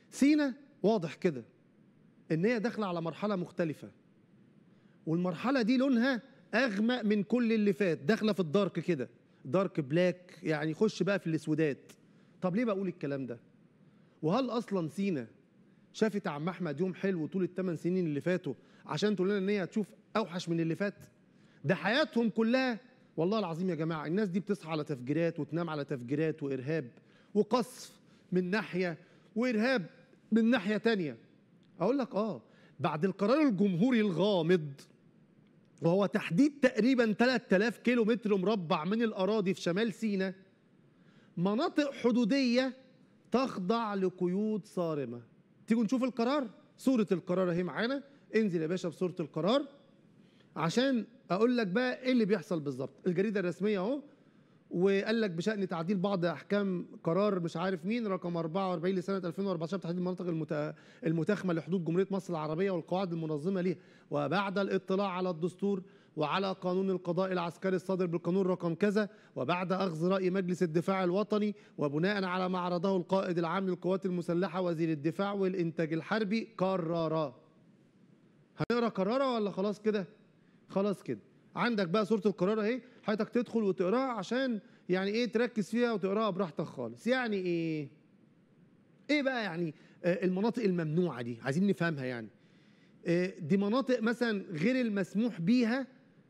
سينا واضح كده ان هي داخله على مرحله مختلفه والمرحله دي لونها اغمق من كل اللي فات داخله في الدارك كده دارك بلاك يعني خش بقى في الاسودات طب ليه بقول الكلام ده وهل اصلا سينا شافت عم احمد يوم حلو طول الثمان سنين اللي فاتوا عشان تقول لنا ان هي هتشوف اوحش من اللي فات ده حياتهم كلها والله العظيم يا جماعه الناس دي بتصحى على تفجيرات وتنام على تفجيرات وارهاب وقصف من ناحيه وارهاب من ناحيه تانية اقول لك اه بعد القرار الجمهوري الغامض وهو تحديد تقريبا 3000 كيلو متر مربع من الاراضي في شمال سيناء مناطق حدوديه تخضع لقيود صارمه تيجوا نشوف القرار صوره القرار اهي معانا انزل يا باشا بصوره القرار عشان اقول لك بقى ايه اللي بيحصل بالظبط الجريده الرسميه اهو وقال لك بشان تعديل بعض احكام قرار مش عارف مين رقم 44 لسنه 2014 بتحديد المناطق المت... المتاخمه لحدود جمهوريه مصر العربيه والقواعد المنظمه ليها وبعد الاطلاع على الدستور وعلى قانون القضاء العسكري الصادر بالقانون رقم كذا وبعد اخذ راي مجلس الدفاع الوطني وبناء على ما عرضه القائد العام للقوات المسلحه وزير الدفاع والانتاج الحربي قرر هنقرا قراره ولا خلاص كده خلاص كده عندك بقى صوره القرار اهي حضرتك تدخل وتقراها عشان يعني ايه تركز فيها وتقراها براحتك خالص يعني ايه ايه بقى يعني آه المناطق الممنوعه دي عايزين نفهمها يعني آه دي مناطق مثلا غير المسموح بيها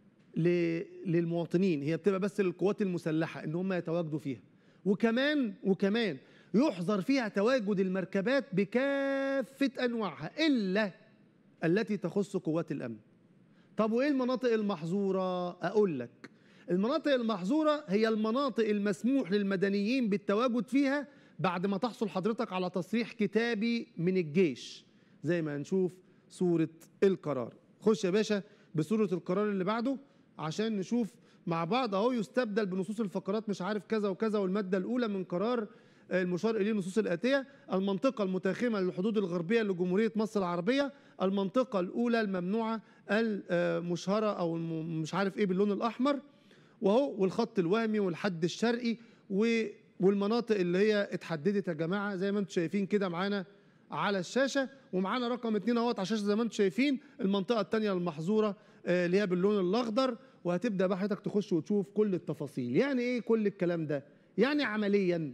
ل- للمواطنين هي بتبقى بس للقوات المسلحه ان هم يتواجدوا فيها وكمان وكمان يحظر فيها تواجد المركبات بكافه انواعها الا التي تخص قوات الامن طب وايه المناطق المحظوره اقول لك المناطق المحظوره هي المناطق المسموح للمدنيين بالتواجد فيها بعد ما تحصل حضرتك على تصريح كتابي من الجيش زي ما هنشوف صوره القرار خش يا باشا بصوره القرار اللي بعده عشان نشوف مع بعض اهو يستبدل بنصوص الفقرات مش عارف كذا وكذا والماده الاولى من قرار المشار اليه النصوص الاتيه المنطقه المتاخمه للحدود الغربيه لجمهوريه مصر العربيه المنطقه الاولى الممنوعه المشهره او الم- مش عارف ايه باللون الاحمر وهو والخط الوهمي والحد الشرقي و- والمناطق اللي هي اتحددت يا جماعه زي ما انتم شايفين كده معانا على الشاشه ومعانا رقم اتنين اهوت على الشاشه زي ما انتم شايفين المنطقه الثانيه المحظوره آه، اللي هي باللون الاخضر وهتبدا بقى حضرتك تخش وتشوف كل التفاصيل يعني ايه كل الكلام ده يعني عمليا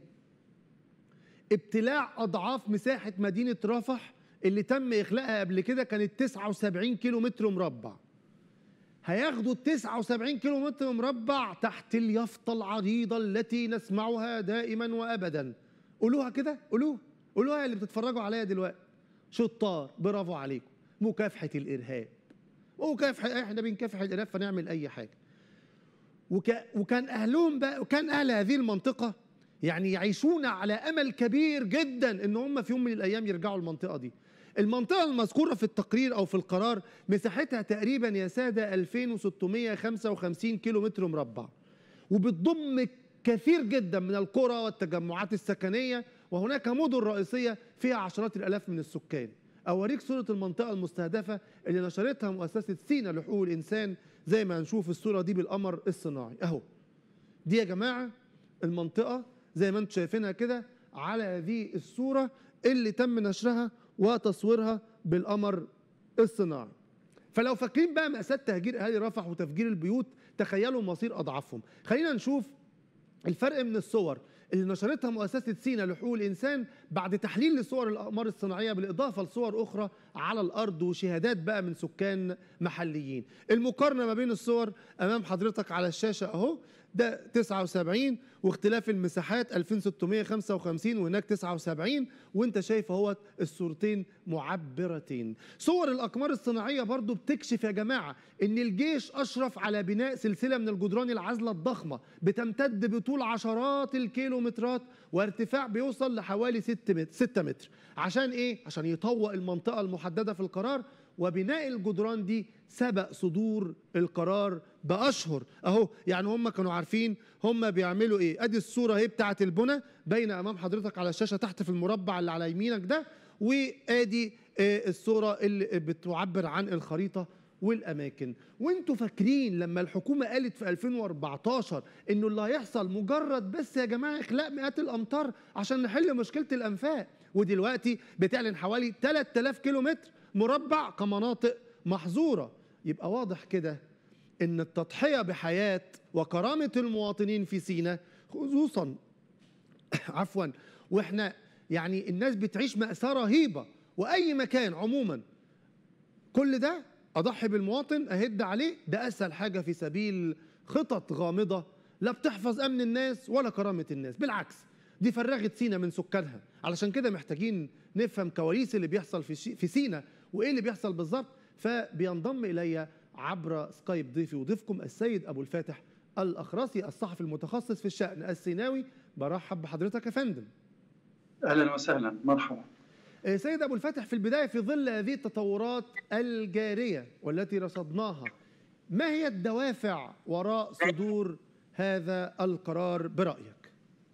ابتلاع اضعاف مساحه مدينه رفح اللي تم اخلاقها قبل كده كانت 79 كيلو متر مربع هياخدوا ال 79 كيلو متر مربع تحت اليافطه العريضه التي نسمعها دائما وابدا قولوها كده قولوها قولوها يا اللي بتتفرجوا عليا دلوقتي شطار برافو عليكم مكافحه الارهاب ومكافحه احنا بنكافح الارهاب فنعمل اي حاجه وك... وكان اهلهم بقى وكان اهل هذه المنطقه يعني يعيشون على امل كبير جدا ان هم في يوم من الايام يرجعوا المنطقه دي المنطقه المذكوره في التقرير او في القرار مساحتها تقريبا يا ساده 2655 كيلو متر مربع وبتضم كثير جدا من القرى والتجمعات السكنيه وهناك مدن رئيسيه فيها عشرات الالاف من السكان اوريك صوره المنطقه المستهدفه اللي نشرتها مؤسسه سينا لحقوق الانسان زي ما هنشوف الصوره دي بالقمر الصناعي اهو دي يا جماعه المنطقه زي ما انتم شايفينها كده على هذه الصوره اللي تم نشرها وتصويرها بالقمر الصناعي فلو فاكرين بقى مأساة تهجير أهالي رفح وتفجير البيوت تخيلوا مصير أضعافهم خلينا نشوف الفرق من الصور اللي نشرتها مؤسسة سينا لحقوق الإنسان بعد تحليل لصور الأقمار الصناعية بالإضافة لصور أخرى على الأرض وشهادات بقى من سكان محليين المقارنة ما بين الصور أمام حضرتك على الشاشة أهو ده 79 واختلاف المساحات 2655 وهناك 79 وانت شايف اهوت الصورتين معبرتين صور الاقمار الصناعيه برضو بتكشف يا جماعه ان الجيش اشرف على بناء سلسله من الجدران العازله الضخمه بتمتد بطول عشرات الكيلومترات وارتفاع بيوصل لحوالي 6 متر 6 متر عشان ايه عشان يطوق المنطقه المحدده في القرار وبناء الجدران دي سبق صدور القرار باشهر اهو يعني هم كانوا عارفين هم بيعملوا ايه ادي الصوره اهي بتاعه البنى باينه امام حضرتك على الشاشه تحت في المربع اللي على يمينك ده وادي آه، الصوره اللي بتعبر عن الخريطه والاماكن وانتوا فاكرين لما الحكومه قالت في 2014 انه اللي هيحصل مجرد بس يا جماعه اخلاء مئات الامتار عشان نحل مشكله الانفاق ودلوقتي بتعلن حوالي 3000 كيلومتر مربع كمناطق محظوره يبقى واضح كده ان التضحيه بحياه وكرامه المواطنين في سيناء خصوصا عفوا واحنا يعني الناس بتعيش مأساة رهيبة وأي مكان عموما كل ده أضحي بالمواطن أهد عليه ده أسهل حاجة في سبيل خطط غامضة لا بتحفظ أمن الناس ولا كرامة الناس بالعكس دي فرغت سينا من سكانها علشان كده محتاجين نفهم كواليس اللي بيحصل في في سينا وإيه اللي بيحصل بالظبط فبينضم إلي عبر سكايب ضيفي وضيفكم السيد أبو الفاتح الأخرسي الصحفي المتخصص في الشأن السيناوي برحب بحضرتك يا فندم اهلا وسهلا مرحبا سيد ابو الفاتح في البدايه في ظل هذه التطورات الجاريه والتي رصدناها ما هي الدوافع وراء صدور هذا القرار برايك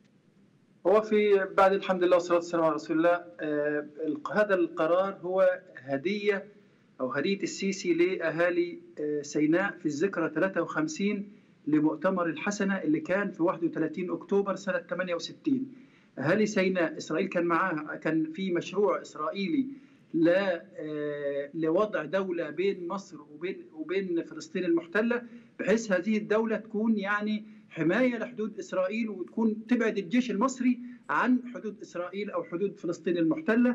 هو في بعد الحمد لله والصلاه والسلام على رسول الله آه هذا القرار هو هديه او هديه السيسي لاهالي آه سيناء في الذكرى 53 لمؤتمر الحسنه اللي كان في 31 اكتوبر سنه 68 اهالي سيناء اسرائيل كان معاها كان في مشروع اسرائيلي لا لوضع دوله بين مصر وبين وبين فلسطين المحتله بحيث هذه الدوله تكون يعني حمايه لحدود اسرائيل وتكون تبعد الجيش المصري عن حدود اسرائيل او حدود فلسطين المحتله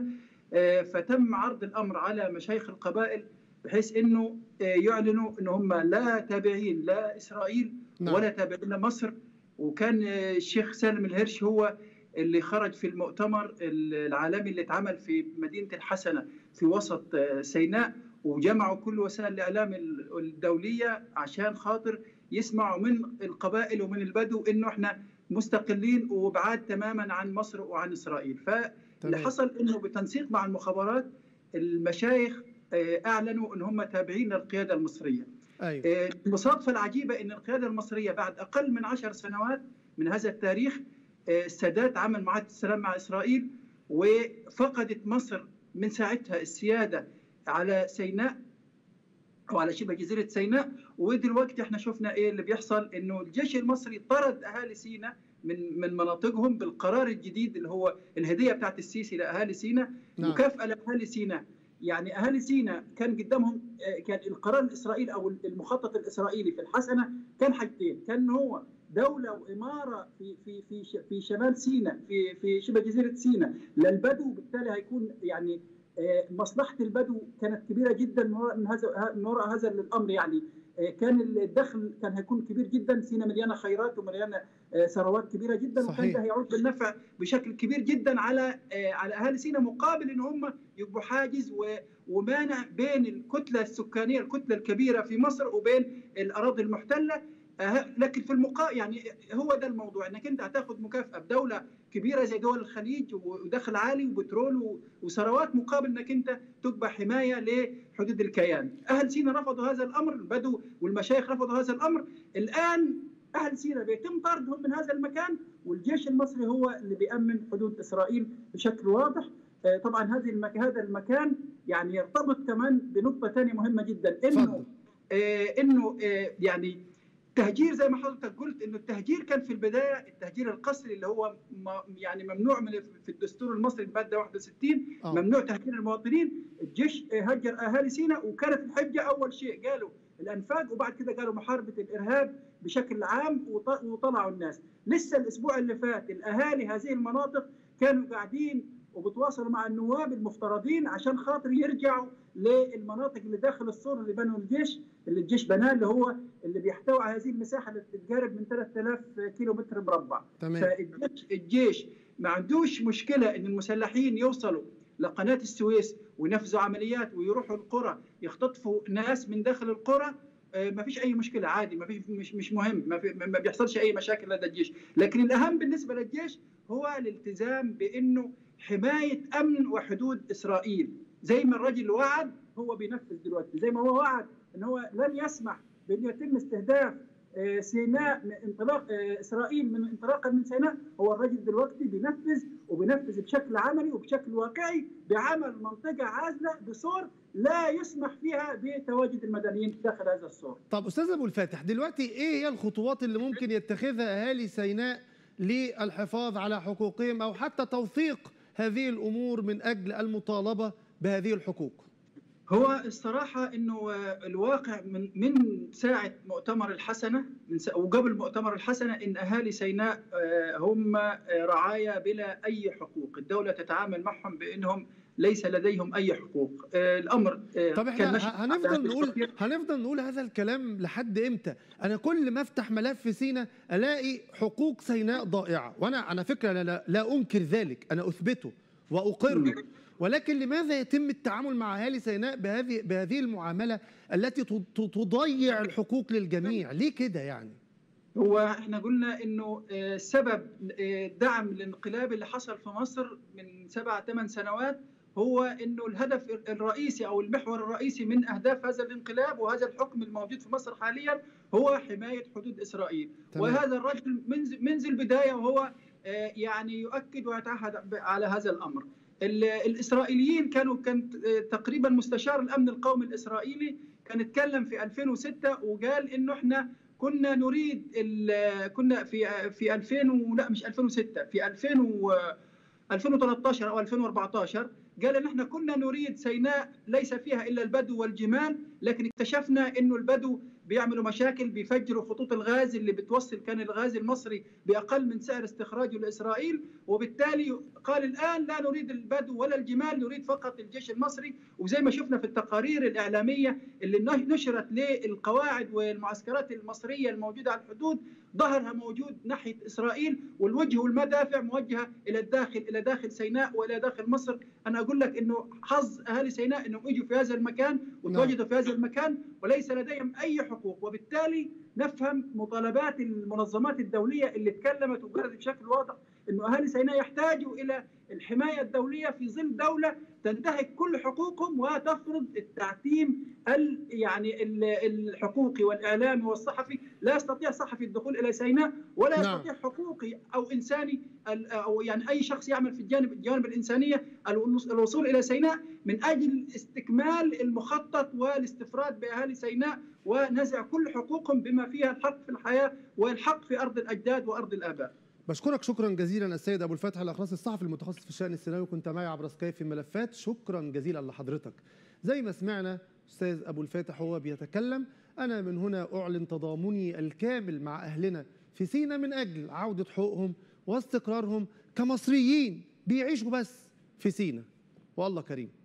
فتم عرض الامر على مشايخ القبائل بحيث انه يعلنوا ان هم لا تابعين لا اسرائيل ولا تابعين لمصر وكان الشيخ سالم الهرش هو اللي خرج في المؤتمر العالمي اللي اتعمل في مدينه الحسنه في وسط سيناء وجمعوا كل وسائل الاعلام الدوليه عشان خاطر يسمعوا من القبائل ومن البدو انه احنا مستقلين وبعاد تماما عن مصر وعن اسرائيل فاللي حصل انه بتنسيق مع المخابرات المشايخ اعلنوا ان هم تابعين للقياده المصريه أيوة. المصادفه العجيبه ان القياده المصريه بعد اقل من عشر سنوات من هذا التاريخ السادات عمل معاهده السلام مع اسرائيل وفقدت مصر من ساعتها السياده على سيناء او على شبه جزيره سيناء ودلوقتي احنا شفنا ايه اللي بيحصل انه الجيش المصري طرد اهالي سيناء من من مناطقهم بالقرار الجديد اللي هو الهديه بتاعت السيسي لاهالي سيناء نعم. مكافاه لاهالي سيناء يعني اهالي سيناء كان قدامهم كان القرار الاسرائيلي او المخطط الاسرائيلي في الحسنه كان حاجتين كان هو دوله واماره في في في في شمال سيناء في في شبه جزيره سيناء للبدو بالتالي هيكون يعني مصلحه البدو كانت كبيره جدا من هذا من وراء هذا الامر يعني كان الدخل كان هيكون كبير جدا سينا مليانه خيرات ومليانه ثروات كبيره جدا صحيح. وكان ده هيعود بالنفع بشكل كبير جدا على على اهالي سينا مقابل ان هم يبقوا حاجز ومانع بين الكتله السكانيه الكتله الكبيره في مصر وبين الاراضي المحتله لكن في المقا يعني هو ده الموضوع انك انت هتاخد مكافاه بدوله كبيره زي دول الخليج ودخل عالي وبترول وثروات مقابل انك انت تبقى حمايه لحدود الكيان. اهل سينا رفضوا هذا الامر، البدو والمشايخ رفضوا هذا الامر، الان اهل سينا بيتم طردهم من هذا المكان والجيش المصري هو اللي بيامن حدود اسرائيل بشكل واضح. طبعا هذه المك... هذا المكان يعني يرتبط كمان بنقطه ثانيه مهمه جدا انه آه انه آه يعني التهجير زي ما حضرتك قلت انه التهجير كان في البدايه التهجير القسري اللي هو يعني ممنوع من في الدستور المصري الماده 61 أوه. ممنوع تهجير المواطنين الجيش هجر اهالي سيناء وكانت الحجه اول شيء قالوا الانفاق وبعد كده قالوا محاربه الارهاب بشكل عام وطلعوا الناس لسه الاسبوع اللي فات الاهالي هذه المناطق كانوا قاعدين وبتواصلوا مع النواب المفترضين عشان خاطر يرجعوا للمناطق اللي داخل السور اللي بنوا الجيش اللي الجيش بناه اللي هو اللي بيحتوي على هذه المساحه اللي تتقارب من 3000 كيلو متر مربع تمام. فالجيش الجيش ما عندوش مشكله ان المسلحين يوصلوا لقناه السويس وينفذوا عمليات ويروحوا القرى يختطفوا ناس من داخل القرى ما فيش اي مشكله عادي ما في مش مش مهم ما, في ما بيحصلش اي مشاكل لدى الجيش لكن الاهم بالنسبه للجيش هو الالتزام بانه حمايه امن وحدود اسرائيل زي ما الراجل وعد هو بينفذ دلوقتي زي ما هو وعد ان هو لن يسمح بان يتم استهداف سيناء من انطلاق اسرائيل من انطلاقا من سيناء هو الراجل دلوقتي بينفذ وبينفذ بشكل عملي وبشكل واقعي بعمل منطقه عازله بسور لا يسمح فيها بتواجد المدنيين داخل هذا السور. طب استاذ ابو الفاتح دلوقتي ايه هي الخطوات اللي ممكن يتخذها اهالي سيناء للحفاظ على حقوقهم او حتى توثيق هذه الامور من اجل المطالبه بهذه الحقوق هو الصراحة إنه الواقع من من ساعة مؤتمر الحسنة من وقبل مؤتمر الحسنة إن أهالي سيناء هم رعايا بلا أي حقوق، الدولة تتعامل معهم بأنهم ليس لديهم أي حقوق، الأمر طب احنا هنفضل نقول هنفضل نقول هذا الكلام لحد إمتى؟ أنا كل ما أفتح ملف سيناء ألاقي حقوق سيناء ضائعة، وأنا على فكرة أنا لا, لا أنكر ذلك، أنا أثبته وأقره ولكن لماذا يتم التعامل مع اهالي سيناء بهذه بهذه المعامله التي تضيع الحقوق للجميع ليه كده يعني هو احنا قلنا انه سبب دعم الانقلاب اللي حصل في مصر من سبع ثمان سنوات هو انه الهدف الرئيسي او المحور الرئيسي من اهداف هذا الانقلاب وهذا الحكم الموجود في مصر حاليا هو حمايه حدود اسرائيل تمام. وهذا الرجل منذ منذ البدايه وهو يعني يؤكد ويتعهد على هذا الامر الاسرائيليين كانوا كان تقريبا مستشار الامن القومي الاسرائيلي كان اتكلم في 2006 وقال انه احنا كنا نريد كنا في في 2000 لا مش 2006 في 2000 و 2013 او 2014 قال ان احنا كنا نريد سيناء ليس فيها الا البدو والجمال لكن اكتشفنا انه البدو بيعملوا مشاكل بيفجروا خطوط الغاز اللي بتوصل كان الغاز المصري باقل من سعر استخراجه لاسرائيل وبالتالي قال الان لا نريد البدو ولا الجمال نريد فقط الجيش المصري وزي ما شفنا في التقارير الاعلاميه اللي نشرت للقواعد والمعسكرات المصريه الموجوده على الحدود ظهرها موجود ناحيه اسرائيل والوجه والمدافع موجهه الى الداخل الى داخل سيناء والى داخل مصر انا اقول لك انه حظ اهالي سيناء انهم اجوا في هذا المكان وتواجدوا في هذا المكان وليس لديهم اي حقوق وبالتالي نفهم مطالبات المنظمات الدوليه اللي تكلمت وقالت بشكل واضح انه اهالي سيناء يحتاجوا الى الحمايه الدوليه في ظل دوله تنتهك كل حقوقهم وتفرض التعتيم ال يعني الحقوقي والاعلامي والصحفي لا يستطيع صحفي الدخول الى سيناء ولا نعم. يستطيع حقوقي او انساني او يعني اي شخص يعمل في الجانب الجوانب الانسانيه الوصول الى سيناء من اجل استكمال المخطط والاستفراد باهالي سيناء ونزع كل حقوقهم بما فيها الحق في الحياه والحق في ارض الاجداد وارض الاباء. بشكرك شكرا جزيلا السيد ابو الفتح الاخرس الصحفي المتخصص في الشان السيناوي كنت معي عبر سكايب في ملفات شكرا جزيلا لحضرتك زي ما سمعنا استاذ ابو الفاتح هو بيتكلم انا من هنا اعلن تضامني الكامل مع اهلنا في سينا من اجل عوده حقوقهم واستقرارهم كمصريين بيعيشوا بس في سينا والله كريم